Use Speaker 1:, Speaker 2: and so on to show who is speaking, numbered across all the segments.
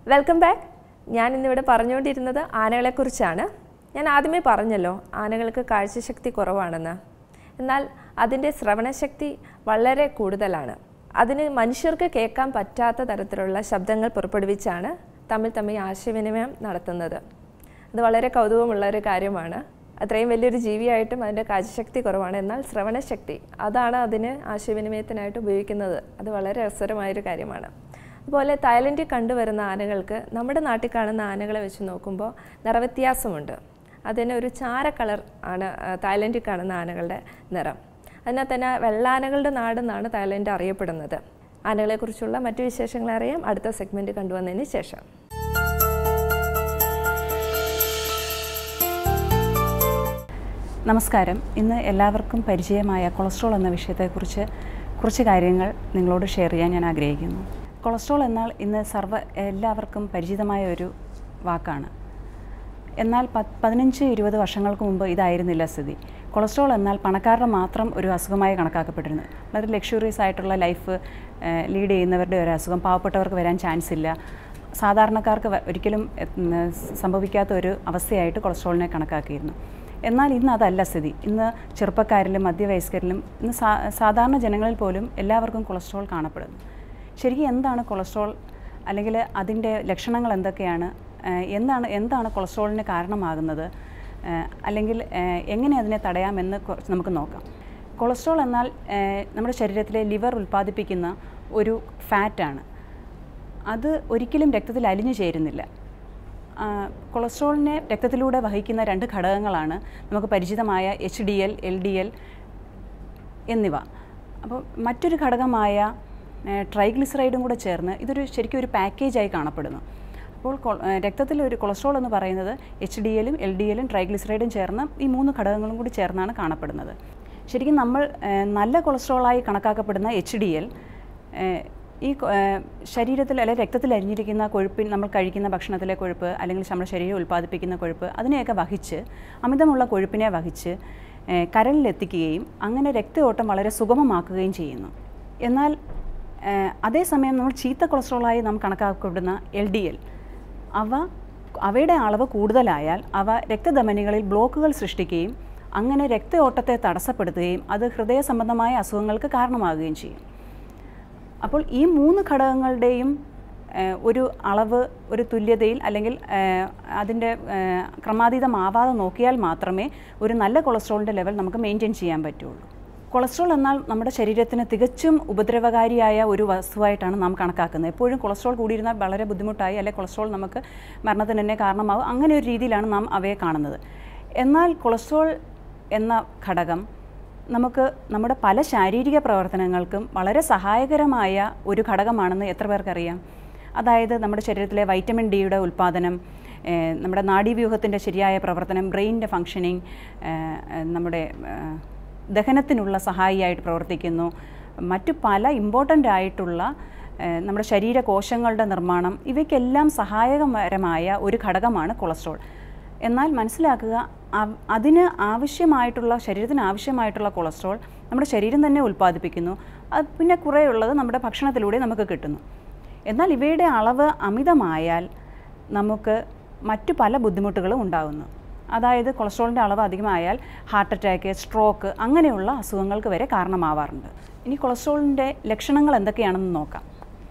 Speaker 1: welcome back ഞാൻ ഇന്നിവിടെ പറഞ്ഞുകൊണ്ടിരുന്നത് ആനകളെക്കുറിച്ചാണ് ഞാൻ ആദ്യമേ പറഞ്ഞല്ലോ ആനകൾക്ക് കാഴ്ചശക്തി കുറവാണെന്ന് എന്നാൽ അതിൻ്റെ ശ്രവണശക്തി വളരെ കൂടുതലാണ് അതിന് മനുഷ്യർക്ക് കേൾക്കാൻ പറ്റാത്ത തരത്തിലുള്ള ശബ്ദങ്ങൾ പുറപ്പെടുവിച്ചാണ് തമ്മിൽ തമ്മിൽ ആശയവിനിമയം നടത്തുന്നത് അത് വളരെ കൗതുകമുള്ള ഒരു കാര്യമാണ് അത്രയും വലിയൊരു ജീവിയായിട്ടും അതിൻ്റെ കാഴ്ചശക്തി കുറവാണ് എന്നാൽ ശ്രവണശക്തി അതാണ് അതിന് ആശയവിനിമയത്തിനായിട്ട് ഉപയോഗിക്കുന്നത് അത് വളരെ രസകരമായൊരു കാര്യമാണ് അതുപോലെ തായ്ലൻഡിൽ കണ്ടുവരുന്ന ആനകൾക്ക് നമ്മുടെ നാട്ടിൽ കാണുന്ന ആനകളെ വെച്ച് നോക്കുമ്പോൾ നിറവ്യത്യാസമുണ്ട് അതിന് ഒരു ചാര കളർ ആണ് ആ, തായ്ലൻഡിൽ കാണുന്ന ആനകളുടെ നിറം അതിനാൽ തന്നെ വെള്ളാനകളുടെ നാടെന്നാണ് തായ്ലൻഡ് അറിയപ്പെടുന്നത് ആനകളെക്കുറിച്ചുള്ള മറ്റു വിശേഷങ്ങൾ അറിയാം അടുത്ത സെഗ്മെൻറ്റ് കണ്ടുവന്നതിന് ശേഷം
Speaker 2: നമസ്കാരം ഇന്ന് എല്ലാവർക്കും പരിചയമായ കൊളസ്ട്രോൾ എന്ന വിഷയത്തെക്കുറിച്ച് കുറച്ച് കാര്യങ്ങൾ നിങ്ങളോട് ഷെയർ ചെയ്യാൻ ഞാൻ ആഗ്രഹിക്കുന്നു കൊളസ്ട്രോൾ എന്നാൽ ഇന്ന് സർവ്വ എല്ലാവർക്കും പരിചിതമായ ഒരു വാക്കാണ് എന്നാൽ പത്ത് പതിനഞ്ച് ഇരുപത് വർഷങ്ങൾക്ക് മുമ്പ് ഇതായിരുന്നില്ല സ്ഥിതി കൊളസ്ട്രോൾ എന്നാൽ പണക്കാരുടെ മാത്രം ഒരു അസുഖമായി കണക്കാക്കപ്പെട്ടിരുന്നു വളരെ ലക്ഷറീസ് ആയിട്ടുള്ള ലൈഫ് ലീഡ് ചെയ്യുന്നവരുടെ ഒരു അസുഖം പാവപ്പെട്ടവർക്ക് വരാൻ ചാൻസ് ഇല്ല സാധാരണക്കാർക്ക് വ- ഒരിക്കലും ഉം, സംഭവിക്കാത്ത ഒരു അവസ്ഥയായിട്ട് കൊളസ്ട്രോളിനെ കണക്കാക്കിയിരുന്നു എന്നാൽ ഇന്ന് അതല്ല സ്ഥിതി ഇന്ന് ചെറുപ്പക്കാരിലും മധ്യവയസ്കരിലും ഇന്ന് സാ സാധാരണ ജനങ്ങളിൽ പോലും എല്ലാവർക്കും കൊളസ്ട്രോൾ കാണപ്പെടുന്നു ശരിക്കും എന്താണ് കൊളസ്ട്രോൾ അല്ലെങ്കിൽ അതിൻ്റെ ലക്ഷണങ്ങൾ എന്തൊക്കെയാണ് ഏഹ് എന്താണ് എന്താണ് കൊളസ്ട്രോളിന് കാരണമാകുന്നത് ഏഹ് അല്ലെങ്കിൽ ഏഹ് എങ്ങനെ അതിനെ തടയാമെന്ന് കുറച്ച് നമുക്ക് നോക്കാം കൊളസ്ട്രോൾ എന്നാൽ ഏഹ് നമ്മുടെ ശരീരത്തിലെ ലിവർ ഉൽപ്പാദിപ്പിക്കുന്ന ഒരു ഫാറ്റാണ് അത് ഒരിക്കലും രക്തത്തിൽ അലിഞ്ഞു ചേരുന്നില്ല ആ, കൊളസ്ട്രോളിനെ രക്തത്തിലൂടെ വഹിക്കുന്ന രണ്ട് ഘടകങ്ങളാണ് നമുക്ക് പരിചിതമായ H D L L D L എന്നിവ അപ്പോൾ മറ്റൊരു ഘടകമായ ട്രൈഗ്ലിസറൈഡും കൂടെ ചേർന്ന് ഇതൊരു ശരിക്കും ഒരു പാക്കേജായി കാണപ്പെടുന്നു അപ്പോൾ കൊ- ഏ, രക്തത്തിൽ ഒരു കൊളസ്ട്രോൾ എന്ന് പറയുന്നത് എച്ച് ഡി എല്ലും എൽ ഡി എല്ലും ട്രൈഗ്ലിസറൈഡും ചേർന്ന് ഈ മൂന്ന് ഘടകങ്ങളും കൂടി ചേർന്നാണ് കാണപ്പെടുന്നത് ശരിക്കും നമ്മൾ ഏ, നല്ല കൊളസ്ട്രോളായി കണക്കാക്കപ്പെടുന്ന എച്ച് ഡി എൽ ഈ കൊ- ഏ, ശരീരത്തിൽ അല്ലെങ്കിൽ രക്തത്തിൽ അരിഞ്ഞിരിക്കുന്ന കൊഴുപ്പിൻ നമ്മൾ കഴിക്കുന്ന ഭക്ഷണത്തിലെ കൊഴുപ്പ് അല്ലെങ്കിൽ നമ്മുടെ ശരീരം ഉൽപ്പാദിപ്പിക്കുന്ന കൊഴുപ്പ് അതിനെയൊക്കെ വഹിച്ച് അമിതമുള്ള കൊഴുപ്പിനെ വഹിച്ച് ഏ, കരളിലെത്തിക്കുകയും അങ്ങനെ രക്തയോട്ടം വളരെ സുഗമമാക്കുകയും ചെയ്യുന്നു എന്നാൽ ഏ, അതേസമയം നമ്മൾ ചീത്ത കൊളസ്ട്രോളായി നാം കണക്കാക്കപ്പെടുന്ന എൽ ഡി എൽ അവ അവയുടെ അളവ് കൂടുതലായാൽ അവ രക്തധമനികളിൽ ബ്ലോക്കുകൾ സൃഷ്ടിക്കുകയും അങ്ങനെ രക്തയോട്ടത്തെ തടസ്സപ്പെടുത്തുകയും അത് ഹൃദയ സംബന്ധമായ അസുഖങ്ങൾക്ക് കാരണമാകുകയും ചെയ്യും അപ്പോൾ ഈ മൂന്ന് ഘടകങ്ങളുടെയും ഏഹ്, ഒരു അളവ് ഒരു തുല്യതയിൽ അല്ലെങ്കിൽ ഏഹ്, അതിൻ്റെ ഏഹ്, ക്രമാതീതമാവാതെ നോക്കിയാൽ മാത്രമേ ഒരു നല്ല കൊളസ്ട്രോളിൻ്റെ ലെവൽ നമുക്ക് മെയിൻറ്റെയിൻ ചെയ്യാൻ പറ്റുള്ളൂ കൊളസ്ട്രോൾ എന്നാൽ നമ്മുടെ ശരീരത്തിന് തികച്ചും ഉപദ്രവകാരിയായ ഒരു വസ്തുവായിട്ടാണ് നാം കണക്കാക്കുന്നത് എപ്പോഴും കൊളസ്ട്രോൾ കൂടിയിരുന്നാൽ വളരെ ബുദ്ധിമുട്ടായി അല്ലെങ്കിൽ കൊളസ്ട്രോൾ നമുക്ക് മരണത്തിന് തന്നെ കാരണമാകും അങ്ങനെ ഒരു രീതിയിലാണ് നാം അവയെ കാണുന്നത് എന്നാൽ കൊളസ്ട്രോൾ എന്ന ഘടകം നമുക്ക് നമ്മുടെ പല ശാരീരിക പ്രവർത്തനങ്ങൾക്കും വളരെ സഹായകരമായ ഒരു ഘടകമാണെന്ന് എത്ര പേർക്കറിയാം അതായത് നമ്മുടെ ശരീരത്തിലെ വൈറ്റമിൻ ഡിയുടെ ഉൽപ്പാദനം ഏഹ് നമ്മുടെ നാഡീവ്യൂഹത്തിൻ്റെ ശരിയായ പ്രവർത്തനം ബ്രെയിനിൻ്റെ ഫങ്ഷനിങ് നമ്മുടെ ഏഹ് ദഹനത്തിനുള്ള സഹായിയായിട്ട് പ്രവർത്തിക്കുന്നു മറ്റു പല ഇമ്പോർട്ടൻ്റ് ആയിട്ടുള്ള ഏഹ് നമ്മുടെ ശരീരകോശങ്ങളുടെ നിർമ്മാണം ഇവയ്ക്കെല്ലാം സഹായകരമായ ഒരു ഘടകമാണ് കൊളസ്ട്രോൾ എന്നാൽ മനസ്സിലാക്കുക അവ- അതിന് ആവശ്യമായിട്ടുള്ള ശരീരത്തിന് ആവശ്യമായിട്ടുള്ള കൊളസ്ട്രോൾ നമ്മുടെ ശരീരം തന്നെ ഉൽപ്പാദിപ്പിക്കുന്നു അത് പിന്നെ കുറേ ഉള്ളത് നമ്മുടെ ഭക്ഷണത്തിലൂടെ നമുക്ക് കിട്ടുന്നു എന്നാൽ ഇവയുടെ അളവ് അമിതമായാൽ നമുക്ക് മറ്റു പല ബുദ്ധിമുട്ടുകളും ഉണ്ടാകുന്നു അതായത് കൊളസ്ട്രോളിൻ്റെ അളവ് അധികമായാൽ ഹാർട്ട് അറ്റാക്ക് സ്ട്രോക്ക് അങ്ങനെയുള്ള അസുഖങ്ങൾക്ക് വരെ കാരണമാവാറുണ്ട് ഇനി കൊളസ്ട്രോളിൻ്റെ ലക്ഷണങ്ങൾ എന്തൊക്കെയാണെന്ന് നോക്കാം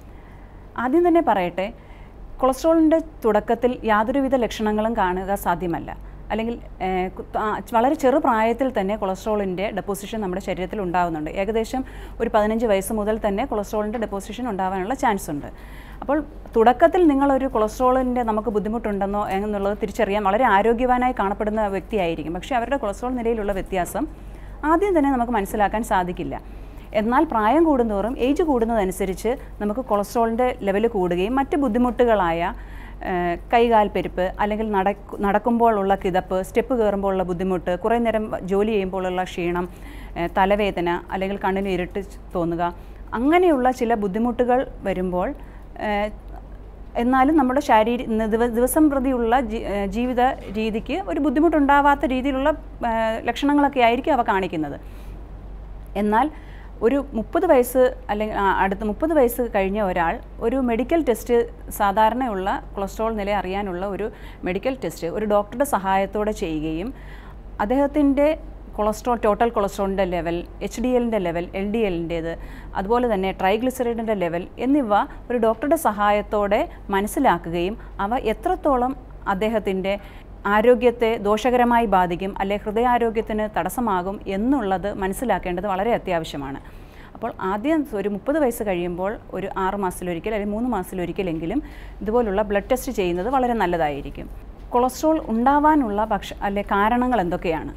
Speaker 2: ആദ്യം തന്നെ പറയട്ടെ കൊളസ്ട്രോളിൻ്റെ തുടക്കത്തിൽ യാതൊരുവിധ ലക്ഷണങ്ങളും കാണുക സാധ്യമല്ല അല്ലെങ്കിൽ ഏഹ്, കു- ആ, വളരെ ചെറു പ്രായത്തിൽ തന്നെ കൊളസ്ട്രോളിൻ്റെ ഡെപ്പോസിഷൻ നമ്മുടെ ശരീരത്തിൽ ഉണ്ടാകുന്നുണ്ട് ഏകദേശം ഒരു പതിനഞ്ച് വയസ്സ് മുതൽ തന്നെ കൊളസ്ട്രോളിൻ്റെ ഡെപ്പോസിഷൻ ഉണ്ടാകാനുള്ള ചാൻസ് ഉണ്ട് അപ്പോൾ തുടക്കത്തിൽ നിങ്ങളൊരു കൊളസ്ട്രോളിൻ്റെ നമുക്ക് ബുദ്ധിമുട്ടുണ്ടെന്നോ എന്നുള്ളത് തിരിച്ചറിയാൻ വളരെ ആരോഗ്യവാനായി കാണപ്പെടുന്ന വ്യക്തിയായിരിക്കും പക്ഷേ അവരുടെ കൊളസ്ട്രോൾ നിലയിലുള്ള വ്യത്യാസം ആദ്യം തന്നെ നമുക്ക് മനസ്സിലാക്കാൻ സാധിക്കില്ല എന്നാൽ പ്രായം കൂടുന്തോറും ഏജ് കൂടുന്നതനുസരിച്ച് നമുക്ക് കൊളസ്ട്രോളിൻ്റെ ലെവൽ കൂടുകയും മറ്റ് ബുദ്ധിമുട്ടുകളായ ഏഹ്, കൈകാൽ പെരുപ്പ് അല്ലെങ്കിൽ നടക്കു നടക്കുമ്പോഴുള്ള കിതപ്പ് സ്റ്റെപ്പ് കയറുമ്പോഴുള്ള ബുദ്ധിമുട്ട് കുറേ നേരം ജോലി ചെയ്യുമ്പോഴുള്ള ക്ഷീണം ഏഹ്, തലവേദന അല്ലെങ്കിൽ കണ്ണിന് ഇരുട്ട് തോന്നുക അങ്ങനെയുള്ള ചില ബുദ്ധിമുട്ടുകൾ വരുമ്പോൾ ഏഹ്, എന്നാലും നമ്മുടെ ശാരീരി ദിവ- ദിവസം പ്രതിയുള്ള ജീ- ഏഹ് ജീവിത രീതിക്ക് ഒരു ബുദ്ധിമുട്ടുണ്ടാവാത്ത രീതിയിലുള്ള ഏഹ് ലക്ഷണങ്ങളൊക്കെ ആയിരിക്കും അവ കാണിക്കുന്നത് എന്നാൽ ഒരു മുപ്പത് വയസ്സ് അല്ലെങ്കിൽ ആ, അടുത്ത മുപ്പത് വയസ്സ് കഴിഞ്ഞ ഒരാൾ ഒരു മെഡിക്കൽ ടെസ്റ്റ് സാധാരണയുള്ള കൊളസ്ട്രോൾ നില അറിയാനുള്ള ഒരു മെഡിക്കൽ ടെസ്റ്റ് ഒരു ഡോക്ടറുടെ സഹായത്തോടെ ചെയ്യുകയും അദ്ദേഹത്തിൻ്റെ കൊളസ്ട്രോൾ ടോട്ടൽ കൊളസ്ട്രോളിൻ്റെ ലെവൽ എച്ച് ഡി എല്ലിൻ്റെ ലെവൽ എൽ ഡി എല്ലിൻ്റേത് അതുപോലെ തന്നെ ട്രൈഗ്ലിസറൈഡിൻ്റെ ലെവൽ എന്നിവ ഒരു ഡോക്ടറുടെ സഹായത്തോടെ മനസ്സിലാക്കുകയും അവ എത്രത്തോളം അദ്ദേഹത്തിൻ്റെ ആരോഗ്യത്തെ ദോഷകരമായി ബാധിക്കും അല്ലെ ഹൃദയാരോഗ്യത്തിന് തടസ്സമാകും എന്നുള്ളത് മനസ്സിലാക്കേണ്ടത് വളരെ അത്യാവശ്യമാണ് അപ്പോൾ ആദ്യം ഒരു മുപ്പത് വയസ്സ് കഴിയുമ്പോൾ ഒരു ആറ് മാസത്തിലൊരിക്കൽ അല്ലെങ്കിൽ മൂന്ന് മാസത്തിലൊരിക്കലെങ്കിലും ഇതുപോലുള്ള ബ്ലഡ് ടെസ്റ്റ് ചെയ്യുന്നത് വളരെ നല്ലതായിരിക്കും കൊളസ്ട്രോൾ ഉണ്ടാവാനുള്ള ഭക്ഷ അല്ലെ കാരണങ്ങൾ എന്തൊക്കെയാണ്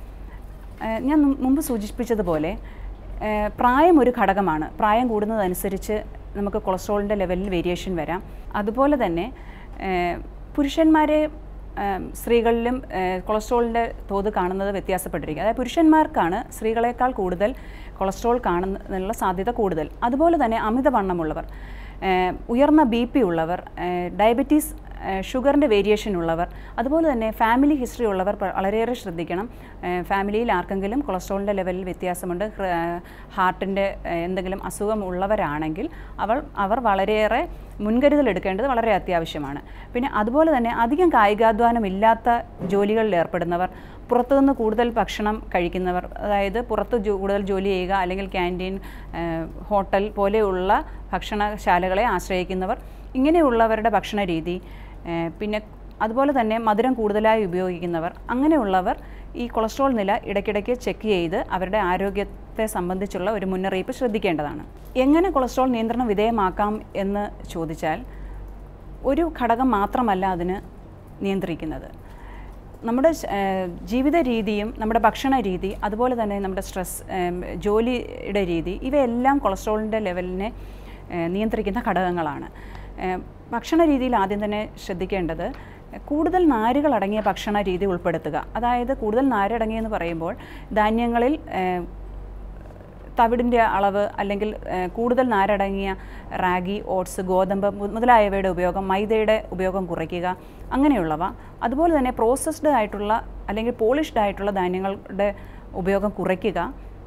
Speaker 2: ഏഹ് ഞാൻ മും- മുമ്പ് സൂചിപ്പിച്ചതുപോലെ ഏഹ് പ്രായം ഒരു ഘടകമാണ് പ്രായം കൂടുന്നതനുസരിച്ച് നമുക്ക് കൊളസ്ട്രോളിൻ്റെ ലെവലിൽ വേരിയേഷൻ വരാം അതുപോലെ തന്നെ ഏഹ് പുരുഷന്മാരെ ഏഹ് സ്ത്രീകളിലും ഏഹ് കൊളസ്ട്രോളിൻ്റെ തോത് കാണുന്നത് വ്യത്യാസപ്പെട്ടിരിക്കും അതായത് പുരുഷന്മാർക്കാണ് സ്ത്രീകളെക്കാൾ കൂടുതൽ കൊളസ്ട്രോൾ കാണുന്നതിനുള്ള സാധ്യത കൂടുതൽ അതുപോലെ തന്നെ അമിതവണ്ണമുള്ളവർ ഏഹ് ഉയർന്ന ബി പി ഉള്ളവർ ഏഹ് ഡയബറ്റീസ് ഏഹ് ഷുഗറിൻ്റെ വേരിയേഷൻ ഉള്ളവർ അതുപോലെ തന്നെ ഫാമിലി ഹിസ്റ്ററി ഉള്ളവർ പ- വളരെയേറെ ശ്രദ്ധിക്കണം ഏഹ് ഫാമിലിയിൽ ആർക്കെങ്കിലും കൊളസ്ട്രോളിൻ്റെ ലെവലിൽ വ്യത്യാസമുണ്ട് ഹൃ- ഏഹ് ഹാർട്ടിൻ്റെ ഏഹ് എന്തെങ്കിലും അസുഖം ഉള്ളവരാണെങ്കിൽ അവർ അവർ വളരെയേറെ മുൻകരുതൽ എടുക്കേണ്ടത് വളരെ അത്യാവശ്യമാണ് പിന്നെ അതുപോലെ തന്നെ അധികം കായികാധ്വാനം ഇല്ലാത്ത ജോലികളിൽ ഏർപ്പെടുന്നവർ പുറത്തുനിന്ന് കൂടുതൽ ഭക്ഷണം കഴിക്കുന്നവർ അതായത് പുറത്ത് ജോ- കൂടുതൽ ജോലി ചെയ്യുക അല്ലെങ്കിൽ ക്യാൻറ്റീൻ ഏഹ് ഹോട്ടൽ പോലെയുള്ള ഭക്ഷണശാലകളെ ആശ്രയിക്കുന്നവർ ഇങ്ങനെയുള്ളവരുടെ ഭക്ഷണ രീതി ഏഹ് പിന്നെ അതുപോലെ തന്നെ മധുരം കൂടുതലായി ഉപയോഗിക്കുന്നവർ അങ്ങനെയുള്ളവർ ഈ കൊളസ്ട്രോൾ നില ഇടയ്ക്കിടയ്ക്ക് ചെക്ക് ചെയ്ത് അവരുടെ ആരോഗ്യത്തെ സംബന്ധിച്ചുള്ള ഒരു മുന്നറിയിപ്പ് ശ്രദ്ധിക്കേണ്ടതാണ് എങ്ങനെ കൊളസ്ട്രോൾ നിയന്ത്രണ വിധേയമാക്കാം എന്ന് ചോദിച്ചാൽ ഒരു ഘടകം മാത്രമല്ല അതിന് നിയന്ത്രിക്കുന്നത് നമ്മുടെ ശ- ഏഹ് ജീവിത രീതിയും നമ്മുടെ ഭക്ഷണ രീതി അതുപോലെ തന്നെ നമ്മുടെ സ്ട്രെസ് ഏം, ജോലിയുടെ രീതി ഇവയെല്ലാം കൊളസ്ട്രോളിൻ്റെ ലെവലിനെ ഏഹ്, നിയന്ത്രിക്കുന്ന ഘടകങ്ങളാണ് ഏഹ്, ഭക്ഷണ രീതിയിൽ ആദ്യം തന്നെ ശ്രദ്ധിക്കേണ്ടത് കൂടുതൽ നാരുകൾ അടങ്ങിയ ഭക്ഷണ രീതി ഉൾപ്പെടുത്തുക അതായത് കൂടുതൽ നാരടങ്ങിയെന്ന് പറയുമ്പോൾ ധാന്യങ്ങളിൽ ഏഹ്, തവിടിൻ്റെ അളവ് അല്ലെങ്കിൽ ഏഹ്, കൂടുതൽ നാരടങ്ങിയ റാഗി ഓട്സ് ഗോതമ്പ് മു- മുതലായവയുടെ ഉപയോഗം മൈദയുടെ ഉപയോഗം കുറയ്ക്കുക അങ്ങനെയുള്ളവ അതുപോലെ തന്നെ പ്രോസസ്ഡ് ആയിട്ടുള്ള അല്ലെങ്കിൽ പോളിഷ്ഡ് ആയിട്ടുള്ള ധാന്യങ്ങളുടെ ഉപയോഗം കുറയ്ക്കുക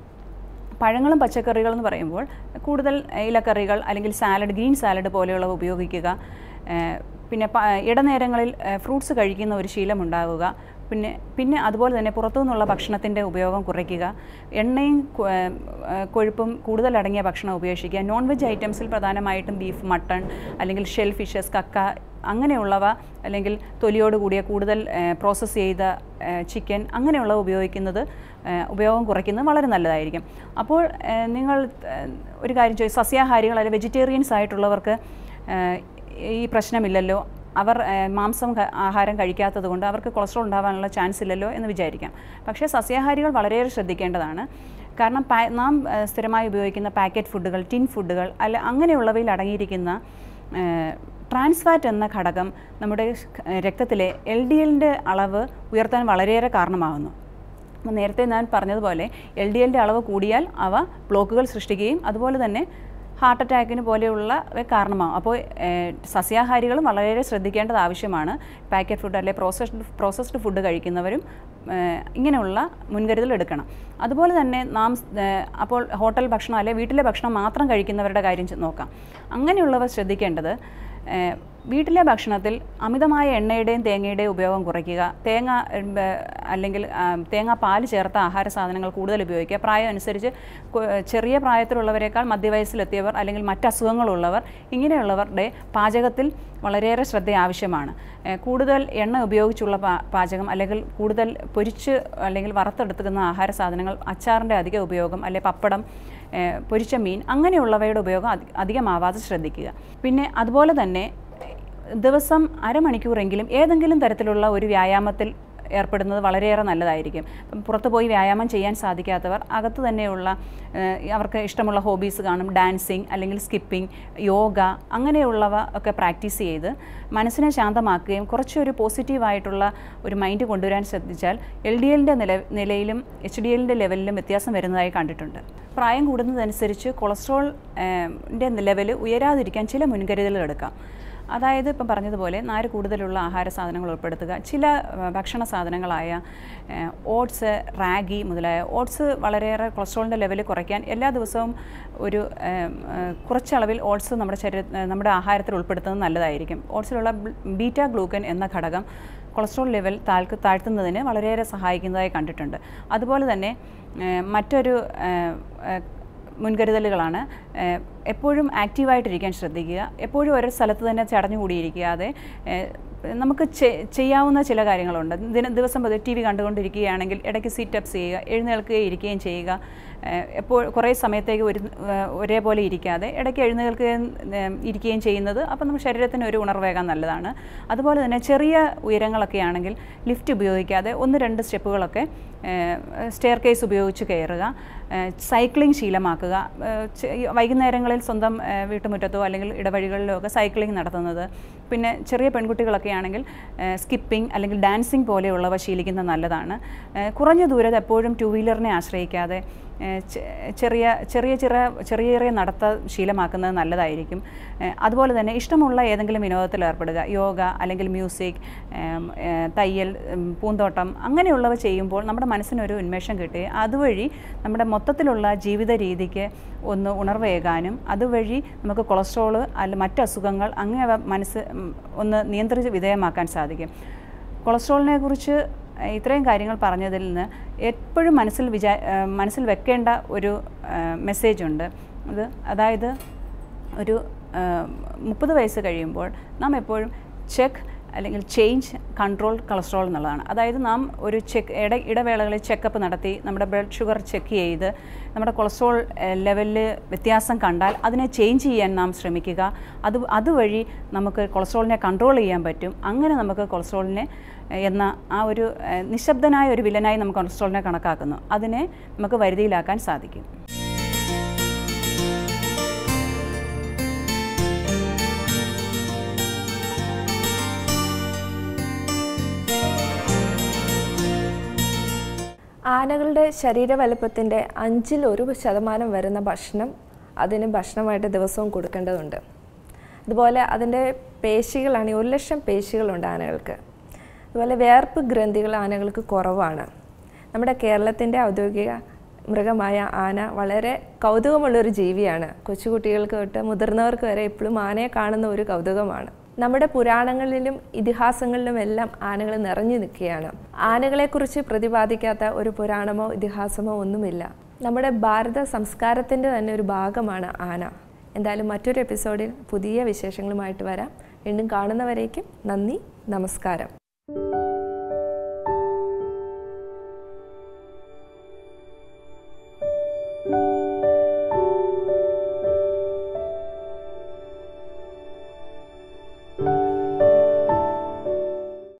Speaker 2: പഴങ്ങളും പച്ചക്കറികളും എന്ന് പറയുമ്പോൾ കൂടുതൽ ഇലക്കറികൾ അല്ലെങ്കിൽ സാലഡ് ഗ്രീൻ സാലഡ് പോലെയുള്ളവ ഉപയോഗിക്കുക ഏഹ് പിന്നെ പ- ഇടനേരങ്ങളിൽ ഫ്രൂട്ട്സ് കഴിക്കുന്ന ഒരു ശീലം ഉണ്ടാവുക പിന്നെ പിന്നെ അതുപോലെ തന്നെ പുറത്തുനിന്നുള്ള ഭക്ഷണത്തിൻ്റെ ഉപയോഗം കുറയ്ക്കുക എണ്ണയും കൊ- ഏഹ് കൊഴുപ്പും കൂടുതൽ അടങ്ങിയ ഭക്ഷണം ഉപേക്ഷിക്കുക നോൺ വെജ് ഐറ്റംസിൽ പ്രധാനമായിട്ടും ബീഫ് മട്ടൺ അല്ലെങ്കിൽ ഷെൽ ഫിഷസ് കക്ക അങ്ങനെയുള്ളവ അല്ലെങ്കിൽ തൊലിയോട് കൂടിയ കൂടുതൽ പ്രോസസ്സ് ചെയ്ത ചിക്കൻ അങ്ങനെയുള്ളവ ഉപയോഗിക്കുന്നത് ഏഹ് ഉപയോഗം കുറയ്ക്കുന്നത് വളരെ നല്ലതായിരിക്കും അപ്പോൾ ഏഹ് നിങ്ങൾ ഏഹ് ഒരു കാര്യം ചോദിച്ചു സസ്യാഹാരികൾ അല്ലെങ്കിൽ വെജിറ്റേറിയൻസ് ആയിട്ടുള്ളവർക്ക് ഏഹ് ഈ പ്രശ്നമില്ലല്ലോ അവർ ഏഹ് മാംസം ക- ആഹാരം കഴിക്കാത്തത് കൊണ്ട് അവർക്ക് കൊളസ്ട്രോൾ ഉണ്ടാകാനുള്ള ചാൻസ് ഇല്ലല്ലോ എന്ന് വിചാരിക്കാം പക്ഷേ സസ്യാഹാരികൾ വളരെയേറെ ശ്രദ്ധിക്കേണ്ടതാണ് കാരണം പാ നാം ഏഹ് സ്ഥിരമായി ഉപയോഗിക്കുന്ന പാക്കറ്റ് ഫുഡുകൾ ടിൻ ഫുഡുകൾ അല്ല അങ്ങനെയുള്ളവയിൽ അടങ്ങിയിരിക്കുന്ന ട്രാൻസ് ഫാറ്റ് എന്ന ഘടകം നമ്മുടെ ഏഹ് രക്തത്തിലെ എൽ ഡി എല്ലിൻ്റെ അളവ് ഉയർത്താൻ വളരെയേറെ കാരണമാകുന്നു അപ്പോൾ നേരത്തെ ഞാൻ പറഞ്ഞതുപോലെ എൽ ഡി എല്ലിൻ്റെ അളവ് കൂടിയാൽ അവ ബ്ലോക്കുകൾ സൃഷ്ടിക്കുകയും അതുപോലെ തന്നെ ഹാർട്ട് അറ്റാക്കിന് പോലെയുള്ള കാരണമാകും അപ്പോൾ ഏഹ്, സസ്യാഹാരികളും വളരെ ശ്രദ്ധിക്കേണ്ടത് ആവശ്യമാണ് പാക്കറ്റ് ഫുഡ് അല്ലെങ്കിൽ പ്രോസസ്ഡ് പ്രോസസ്ഡ് ഫുഡ് കഴിക്കുന്നവരും ഏഹ്, ഇങ്ങനെയുള്ള മുൻകരുതൽ എടുക്കണം അതുപോലെ തന്നെ നാം ഏഹ്, അപ്പോൾ ഹോട്ടൽ ഭക്ഷണം അല്ലെങ്കിൽ വീട്ടിലെ ഭക്ഷണം മാത്രം കഴിക്കുന്നവരുടെ കാര്യം ചെ- നോക്കാം അങ്ങനെയുള്ളവർ ശ്രദ്ധിക്കേണ്ടത് ഏഹ്, വീട്ടിലെ ഭക്ഷണത്തിൽ അമിതമായ എണ്ണയുടെയും തേങ്ങയുടെയും ഉപയോഗം കുറയ്ക്കുക തേങ്ങ ഉം, ഏഹ്, അല്ലെങ്കിൽ ആ, തേങ്ങാ പാല് ചേർത്ത ആഹാര സാധനങ്ങൾ കൂടുതൽ ഉപയോഗിക്കുക പ്രായം അനുസരിച്ച് കു- ചെറിയ പ്രായത്തിലുള്ളവരെക്കാൾ മധ്യവയസ്സിലെത്തിയവർ അല്ലെങ്കിൽ മറ്റ് അസുഖങ്ങളുള്ളവർ ഇങ്ങനെയുള്ളവരുടെ പാചകത്തിൽ വളരെയേറെ ശ്രദ്ധ ആവശ്യമാണ് ഏഹ്, കൂടുതൽ എണ്ണ ഉപയോഗിച്ചുള്ള പാ- പാചകം അല്ലെങ്കിൽ കൂടുതൽ പൊരിച്ച് അല്ലെങ്കിൽ വറുത്തെടുക്കുന്ന ആഹാര സാധനങ്ങൾ അച്ചാറിൻ്റെ അധിക ഉപയോഗം അല്ലെങ്കിൽ പപ്പടം ഏഹ്, പൊരിച്ച മീൻ അങ്ങനെയുള്ളവയുടെ ഉപയോഗം അധി- അധികമാവാതെ ശ്രദ്ധിക്കുക പിന്നെ അതുപോലെ തന്നെ ദിവസം അരമണിക്കൂറെങ്കിലും ഏതെങ്കിലും തരത്തിലുള്ള ഒരു വ്യായാമത്തിൽ ഏർപ്പെടുന്നത് വളരെയേറെ നല്ലതായിരിക്കും ഇപ്പം പുറത്ത് പോയി വ്യായാമം ചെയ്യാൻ സാധിക്കാത്തവർ അകത്ത് തന്നെയുള്ള ഏഹ്, അവർക്ക് ഇഷ്ടമുള്ള ഹോബീസ് കാണും ഡാൻസിങ് അല്ലെങ്കിൽ സ്കിപ്പിംഗ് യോഗ അങ്ങനെയുള്ളവ ഒക്കെ പ്രാക്ടീസ് ചെയ്ത് മനസ്സിനെ ശാന്തമാക്കുകയും കുറച്ചൊരു പോസിറ്റീവായിട്ടുള്ള ഒരു മൈൻഡ് കൊണ്ടുവരാൻ ശ്രദ്ധിച്ചാൽ എൽ ഡി എല്ലിൻ്റെ നില നിലയിലും എച്ച് ഡി എല്ലിൻ്റെ ലെവലിലും വ്യത്യാസം വരുന്നതായി കണ്ടിട്ടുണ്ട് പ്രായം കൂടുന്നതനുസരിച്ച് കൊളസ്ട്രോൾ ൻ്റെ ലെവൽ ഉയരാതിരിക്കാൻ ചില മുൻകരുതലുകൾ എടുക്കാം അതായത് ഇപ്പം പറഞ്ഞതുപോലെ നാര് കൂടുതലുള്ള ആഹാര സാധനങ്ങൾ ഉൾപ്പെടുത്തുക ചില ആ, ഭക്ഷണ സാധനങ്ങളായ ഓട്സ് റാഗി മുതലായ ഓട്സ് വളരെയേറെ കൊളസ്ട്രോളിൻ്റെ ലെവൽ കുറയ്ക്കാൻ എല്ലാ ദിവസവും ഒരു ആ, ആ, കുറച്ചളവിൽ ഓട്സ് നമ്മുടെ ശരീര നമ്മുടെ ആഹാരത്തിൽ ഉൾപ്പെടുത്തുന്നത് നല്ലതായിരിക്കും ഓട്സിലുള്ള ബീറ്റ ഗ്ലൂക്കൻ എന്ന ഘടകം കൊളസ്ട്രോൾ ലെവൽ താഴ്ക്ക് താഴ്ത്തുന്നതിന് വളരെയേറെ സഹായിക്കുന്നതായി കണ്ടിട്ടുണ്ട് അതുപോലെ തന്നെ ഏഹ്, മറ്റൊരു ഏഹ്, ഏഹ്, മുൻകരുതലുകളാണ് ഏഹ്, എപ്പോഴും ആക്റ്റീവായിട്ടിരിക്കാൻ ശ്രദ്ധിക്കുക എപ്പോഴും ഒരു സ്ഥലത്ത് തന്നെ ചടഞ്ഞുകൂടിയിരിക്കാതെ ഏഹ്, നമുക്ക് ചെ- ചെയ്യാവുന്ന ചില കാര്യങ്ങളുണ്ട് ദിന ദിവസം പതി ടി വി കണ്ടുകൊണ്ടിരിക്കുകയാണെങ്കിൽ ഇടയ്ക്ക് സീറ്റപ്സ് ചെയ്യുക എഴുന്നേൽക്കുകയും ഇരിക്കുകയും ചെയ്യുക ഏഹ്, എപ്പോൾ കുറേ സമയത്തേക്ക് ഒരു ഏഹ്, ഒരേപോലെ ഇരിക്കാതെ ഇടയ്ക്ക് എഴുന്നേൽക്കുകയും ഏഹ്, ഇരിക്കുകയും ചെയ്യുന്നത് അപ്പം നമ്മുടെ ശരീരത്തിന് ഒരു ഉണർവേകാൻ നല്ലതാണ് അതുപോലെ തന്നെ ചെറിയ ഉയരങ്ങളൊക്കെ ആണെങ്കിൽ ലിഫ്റ്റ് ഉപയോഗിക്കാതെ ഒന്ന് രണ്ട് സ്റ്റെപ്പുകളൊക്കെ സ്റ്റെയർ കേസ് ഉപയോഗിച്ച് കയറുക ഏഹ്, സൈക്ലിംഗ് ശീലമാക്കുക ഏഹ്, ചെ- ഈ വൈകുന്നേരങ്ങളിൽ സ്വന്തം ഏഹ്, വീട്ടുമുറ്റത്തോ അല്ലെങ്കിൽ ഇടവഴികളിലോ ഒക്കെ സൈക്ലിംഗ് നടത്തുന്നത് പിന്നെ ചെറിയ പെൺകുട്ടികളൊക്കെ ആണെങ്കിൽ സ്കിപ്പിംഗ് അല്ലെങ്കിൽ ഡാൻസിങ് പോലെയുള്ളവ ശീലിക്കുന്നത് നല്ലതാണ് ഏഹ്, കുറഞ്ഞ ദൂരത്ത് എപ്പോഴും ടു വീലറിനെ ആശ്രയിക്കാതെ ഏഹ്, ചെ- ചെറിയ ചെറിയ ചെറിയ ചെറിയ ചെറിയ നടത്ത ശീലമാക്കുന്നത് നല്ലതായിരിക്കും ഏഹ്, അതുപോലെ തന്നെ ഇഷ്ടമുള്ള ഏതെങ്കിലും വിനോദത്തിൽ ഏർപ്പെടുക യോഗ അല്ലെങ്കിൽ മ്യൂസിക് ഏം, ഏഹ്, തയ്യൽ ഉം, പൂന്തോട്ടം അങ്ങനെയുള്ളവ ചെയ്യുമ്പോൾ നമ്മുടെ മനസ്സിനൊരു ഉന്മേഷം കിട്ടി അതുവഴി നമ്മുടെ മൊത്തത്തിലുള്ള ജീവിത രീതിക്ക് ഒന്ന് ഉണർവേകാനും അതുവഴി നമുക്ക് കൊളസ്ട്രോള് അല്ല മറ്റ് അസുഖങ്ങൾ അങ്ങനെ മനസ്സ് ഉം, ഒന്ന് നിയന്ത്രിച്ച് വിധേയമാക്കാൻ സാധിക്കും കൊളസ്ട്രോളിനെ കുറിച്ച് ഏഹ്, ഇത്രയും കാര്യങ്ങൾ പറഞ്ഞതിൽ നിന്ന് എപ്പോഴും മനസ്സിൽ വിചാ ഏഹ്, മനസ്സിൽ വെക്കേണ്ട ഒരു മെസ്സേജ് ഉണ്ട് അത് അതായത് ഒരു മുപ്പത് വയസ്സ് കഴിയുമ്പോൾ നാം എപ്പോഴും ചെക്ക് അല്ലെങ്കിൽ ചേഞ്ച് കൺട്രോൾ കൊളസ്ട്രോൾ എന്നുള്ളതാണ് അതായത് നാം ഒരു ചെക്ക് ഇട ഇടവേളകളിൽ ചെക്കപ്പ് നടത്തി നമ്മുടെ ബ്ലഡ് ഷുഗർ ചെക്ക് ചെയ്ത് നമ്മുടെ കൊളസ്ട്രോൾ ലെവലിൽ വ്യത്യാസം കണ്ടാൽ അതിനെ ചേഞ്ച് ചെയ്യാൻ നാം ശ്രമിക്കുക അത് അതുവഴി നമുക്ക് കൊളസ്ട്രോളിനെ കൺട്രോൾ ചെയ്യാൻ പറ്റും അങ്ങനെ നമുക്ക് കൊളസ്ട്രോളിനെ ഏഹ്, എന്ന ആ ഒരു ഏഹ്, നിശബ്ദനായ ഒരു വില്ലനായി നമുക്ക് കൊളസ്ട്രോളിനെ കണക്കാക്കുന്നു അതിനെ നമുക്ക് വരുതിയിലാക്കാൻ സാധിക്കും
Speaker 1: ആനകളുടെ ശരീര വലുപ്പത്തിൻ്റെ അഞ്ചിൽ ഒരു ശതമാനം വരുന്ന ഭക്ഷണം അതിന് ഭക്ഷണമായിട്ട് ദിവസവും കൊടുക്കേണ്ടതുണ്ട് അതുപോലെ അതിൻ്റെ പേശികളാണ് ഒരു ലക്ഷം പേശികളുണ്ട് ആനകൾക്ക് അതുപോലെ വേർപ്പ് ഗ്രന്ഥികൾ ആനകൾക്ക് കുറവാണ് നമ്മുടെ കേരളത്തിൻ്റെ ഔദ്യോഗിക മൃഗമായ ആന വളരെ കൗതുകമുള്ളൊരു ജീവിയാണ് കൊച്ചുകുട്ടികൾക്ക് തൊട്ട് മുതിർന്നവർക്ക് വരെ ഇപ്പോഴും ആനയെ കാണുന്ന ഒരു കൗതുകമാണ് നമ്മുടെ പുരാണങ്ങളിലും ഇതിഹാസങ്ങളിലും എല്ലാം ആനകൾ നിറഞ്ഞു നിൽക്കുകയാണ് ആനകളെക്കുറിച്ച് പ്രതിപാദിക്കാത്ത ഒരു പുരാണമോ ഇതിഹാസമോ ഒന്നുമില്ല നമ്മുടെ ഭാരത സംസ്കാരത്തിൻ്റെ തന്നെ ഒരു ഭാഗമാണ് ആന എന്തായാലും മറ്റൊരു എപ്പിസോഡിൽ പുതിയ വിശേഷങ്ങളുമായിട്ട് വരാം വീണ്ടും കാണുന്നവരേക്കും നന്ദി നമസ്കാരം